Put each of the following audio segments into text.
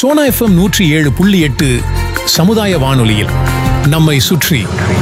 Sona FM நூற்றி ஏழு புள்ளி எட்டு சமுதாய வானொலியில் நம்மை சுற்றி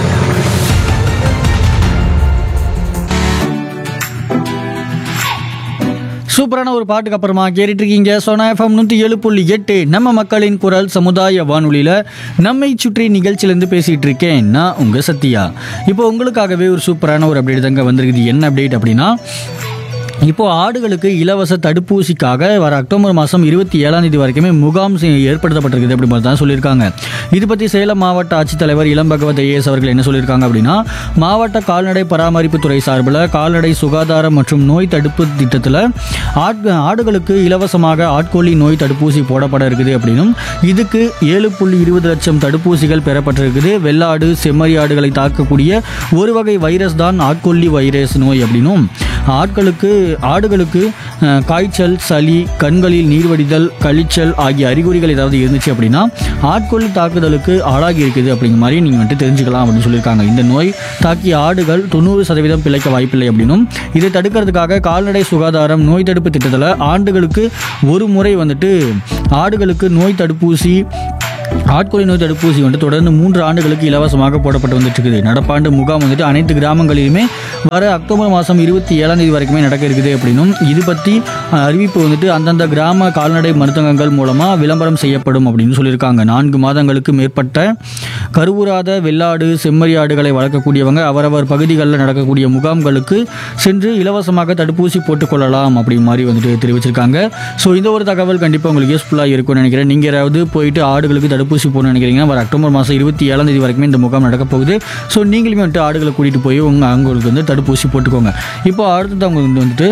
சூப்பரான ஒரு பாட்டுக்கு அப்புறமா கேட்டுட்டு இருக்கீங்க சோனா எஃப்எம் நூற்றி ஏழு புள்ளி எட்டு நம்ம மக்களின் குரல் சமுதாய வானொலியில் நம்மை சுற்றி நிகழ்ச்சியிலேருந்து பேசிகிட்டு இருக்கேன் நான் உங்கள் சத்யா இப்போ உங்களுக்காகவே ஒரு சூப்பரான ஒரு அப்டேட் தாங்க வந்திருக்குது என்ன அப்டேட் அப்படின்னா இப்போ ஆடுகளுக்கு இலவச தடுப்பூசிக்காக வர அக்டோபர் மாதம் இருபத்தி ஏழாம் தேதி வரைக்குமே முகாம் செ- ஏற்படுத்தப்பட்டிருக்குது அப்படி மாதிரி தான் சொல்லியிருக்காங்க இது பற்றி சேலம் மாவட்ட ஆட்சித்தலைவர் இளம் பகவத் ஐஏஎஸ் அவர்கள் என்ன சொல்லியிருக்காங்க அப்படின்னா மாவட்ட கால்நடை பராமரிப்புத்துறை சார்பில் கால்நடை சுகாதாரம் மற்றும் நோய் தடுப்பு திட்டத்தில் ஆட் ஆடுகளுக்கு இலவசமாக ஆட்கொல்லி நோய் தடுப்பூசி போடப்பட இருக்குது அப்படின்னும் இதுக்கு ஏழு புள்ளி இருபது லட்சம் தடுப்பூசிகள் பெறப்பட்டிருக்குது வெள்ளாடு செம்மறி ஆடுகளை தாக்கக்கூடிய ஒரு வகை வைரஸ் தான் ஆட்கொல்லி வைரஸ் நோய் அப்படின்னும் ஆட்களுக்கு ஆடுகளுக்கு அஹ், காய்ச்சல் சளி கண்களில் நீர் வடிதல் கழிச்சல் ஆகிய அறிகுறிகள் ஏதாவது இருந்துச்சு அப்படின்னா ஆட்கொல்லி தாக்குதலுக்கு ஆளாகி இருக்குது அப்படிங்கிற மாதிரி நீங்கள் வந்துட்டு தெரிஞ்சுக்கலாம் அப்படின்னு சொல்லியிருக்காங்க இந்த நோய் தாக்கிய ஆடுகள் தொண்ணூறு சதவீதம் பிழைக்க வாய்ப்பில்லை அப்படின்னும் இதை தடுக்கிறதுக்காக கால்நடை சுகாதாரம் நோய் தடுப்பு திட்டத்தில் ஆண்டுகளுக்கு ஒரு முறை வந்துட்டு ஆடுகளுக்கு நோய் தடுப்பூசி ஆட்கொல்லி நோய் தடுப்பூசி வந்துட்டு தொடர்ந்து மூன்று ஆண்டுகளுக்கு இலவசமாக போடப்பட்டு வந்துட்டு இருக்குது நடப்பாண்டு முகாம் வந்துட்டு அனைத்து கிராமங்களிலுமே வர அக்டோபர் மாதம் இருபத்தி ஏழாம் தேதி வரைக்குமே நடக்க இருக்குது அப்படின்னும் இது பற்றி அஹ், அறிவிப்பு வந்துட்டு அந்தந்த கிராம கால்நடை மருந்தகங்கள் மூலமாக விளம்பரம் செய்யப்படும் அப்படின்னு சொல்லியிருக்காங்க நான்கு மாதங்களுக்கு மேற்பட்ட கருவுறாத வெள்ளாடு செம்மறி ஆடுகளை வளர்க்கக்கூடியவங்க அவரவர் பகுதிகளில் நடக்கக்கூடிய முகாம்களுக்கு சென்று இலவசமாக தடுப்பூசி போட்டுக்கொள்ளலாம் அப்படி மாதிரி வந்துட்டு தெரிவிச்சிருக்காங்க ஸோ இந்த ஒரு தகவல் கண்டிப்பாக உங்களுக்கு யூஸ்ஃபுல்லாக இருக்கும்னு நினைக்கிறேன் நீங்கள் யாராவது போயிட்டு ஆடுகளுக்கு தடுப்பூசி போடணும்னு நினைக்கிறீங்கன்னா வர அக்டோபர் மாதம் இருபத்தி ஏழாம் தேதி வரைக்குமே இந்த முகாம் நடக்க போகுது ஸோ நீங்களுமே வந்துட்டு ஆடுகளை கூட்டிகிட்டு போய் உங்கள் அவங்களுக்கு வந்து தடுப்பூசி போட்டுக்கோங்க இப்போ அடுத்தது அவங்க வந்து வந்துட்டு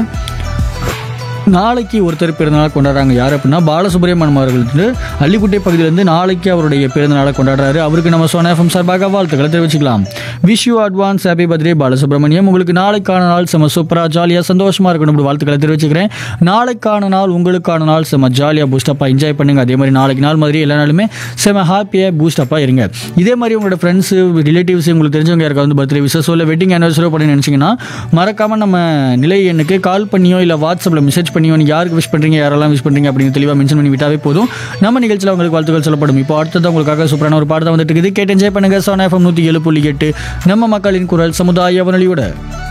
நாளைக்கு ஒருத்தர் பிறந்தநாள் கொண்டாடுறாங்க யார் அப்படின்னா பாலசுப்ரமணியம் அவர்கள் வந்து அள்ளிக்குட்டை பகுதியிலேருந்து நாளைக்கு அவருடைய பிறந்தநாளை கொண்டாடுறாரு அவருக்கு நம்ம சோனா எஃப்எம் சார்பாக வாழ்த்துக்களை தெரிவிச்சுக்கலாம் wish you advance happy birthday Balasubramaniam உங்களுக்கு நாளைக்கான நாள் செம சூப்பராக ஜாலியாக சந்தோஷமாக இருக்கணும் அப்படி வாழ்த்துக்களை தெரிவிச்சுக்கிறேன் நாளைக்கான நாள் உங்களுக்கான நாள் செம ஜாலியாக பூஸ்டப்பாக என்ஜாய் பண்ணுங்க அதே மாதிரி நாளைக்கு நாள் மாதிரி எல்லா நாளுமே செம ஹாப்பியாக பூஸ்டப்பாக இருங்க இதே மாதிரி உங்களோட ஃப்ரெண்ட்ஸு ரிலேட்டிவ்ஸ் உங்களுக்கு தெரிஞ்சவங்க யாருக்காவது வந்து பர்த்டே விசஸோ இல்லை வெட்டிங் ஆனிவர்சரியோ பண்ணி நினச்சிங்கன்னா மறக்காமல் நம்ம நிலை எண்ணுக்கு கால் பண்ணியோ இல்லை வாட்ஸ்அப்பில் மெசேஜ் பண்ணியோ நீங்கள் யாருக்கு விஷ் பண்ணுறீங்க யாரெல்லாம் விஷ் பண்ணுறீங்க அப்படின்னு தெளிவாக மென்ஷன் பண்ணி விட்டாவே போதும் நம்ம நிகழ்ச்சியில் உங்களுக்கு வாழ்த்துக்கள் சொல்லப்படும் இப்போ அடுத்தது உங்களுக்காக சூப்பரான ஒரு பாடம் வந்துட்டு இருக்குது கேட்டு என்ஜாய் பண்ணுங்க சோனா எஃப்எம் நூற்றி ஏழு புள்ளி எட்டு நம்ம மக்களின் குரல் சமுதாய வானொலியோட